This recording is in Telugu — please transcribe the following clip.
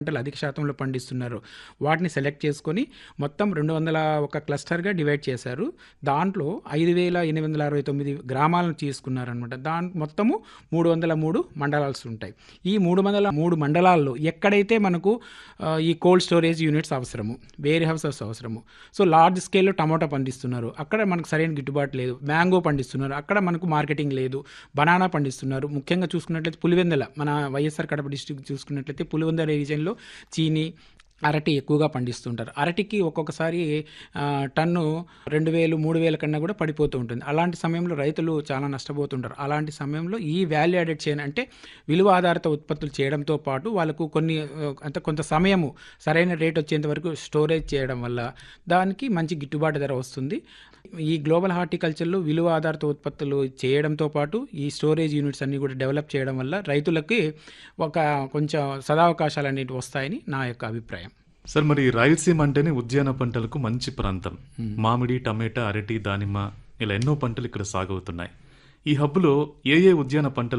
పంటలు అధిక శాతంలో పండిస్తున్నారు వాటిని సెలెక్ట్ చేసుకొని మొత్తం రెండు వందల ఒక క్లస్టర్గా డివైడ్ చేశారు దాంట్లో ఐదు వేల ఎనిమిది వందల అరవై తొమ్మిది గ్రామాలను తీసుకున్నారనమాట దాని మొత్తము మూడు వందల మూడు మండలాలు ఉంటాయి ఈ మూడు వందల మూడు మండలాల్లో ఎక్కడైతే మనకు ఆ, ఈ కోల్డ్ స్టోరేజ్ యూనిట్స్ అవసరము వేర్ హౌసెస్ అవసరము సో లార్జ్ స్కేల్లో టమాటా పండిస్తున్నారు అక్కడ మనకు సరైన గిట్టుబాటు లేదు మ్యాంగో పండిస్తున్నారు అక్కడ మనకు మార్కెటింగ్ లేదు బనానా పండిస్తున్నారు ముఖ్యంగా చూసుకున్నట్లయితే పులివెందల మన వైఎస్ఆర్ కడప డిస్టిక్ చూసుకున్నట్లయితే పులివెందల రీజియన్లో చీని అరటి ఎక్కువగా పండిస్తుంటారు అరటికి ఒక్కొక్కసారి ఆ, టన్ను రెండు వేలు మూడు వేల కన్నా కూడా పడిపోతూ ఉంటుంది అలాంటి సమయంలో రైతులు చాలా నష్టపోతుంటారు అలాంటి సమయంలో ఈ వాల్యూ యాడెడ్ చేయని అంటే విలువ ఆధారిత ఉత్పత్తులు చేయడంతో పాటు వాళ్ళకు కొన్ని ఆ, అంటే కొంత సమయము సరైన రేట్ వచ్చేంత వరకు స్టోరేజ్ చేయడం వల్ల దానికి మంచి గిట్టుబాటు ధర వస్తుంది ఈ గ్లోబల్ హార్టికల్చర్లో విలువ ఆధారిత ఉత్పత్తులు చేయడంతో పాటు ఈ స్టోరేజ్ యూనిట్స్ అన్ని కూడా డెవలప్ చేయడం వల్ల రైతులకి ఒక కొంచెం సదావకాశాలు అనేవి వస్తాయని నా యొక్క అభిప్రాయం సార్ మరి రాయలసీమ అంటేనే ఉద్యాన పంటలకు మంచి ప్రాంతం మామిడి టమాటా అరటి దానిమ్మ ఇలా ఎన్నో పంటలు ఇక్కడ సాగవుతున్నాయి ఈ హబ్లో ఏ ఏ ఉద్యాన పంటలు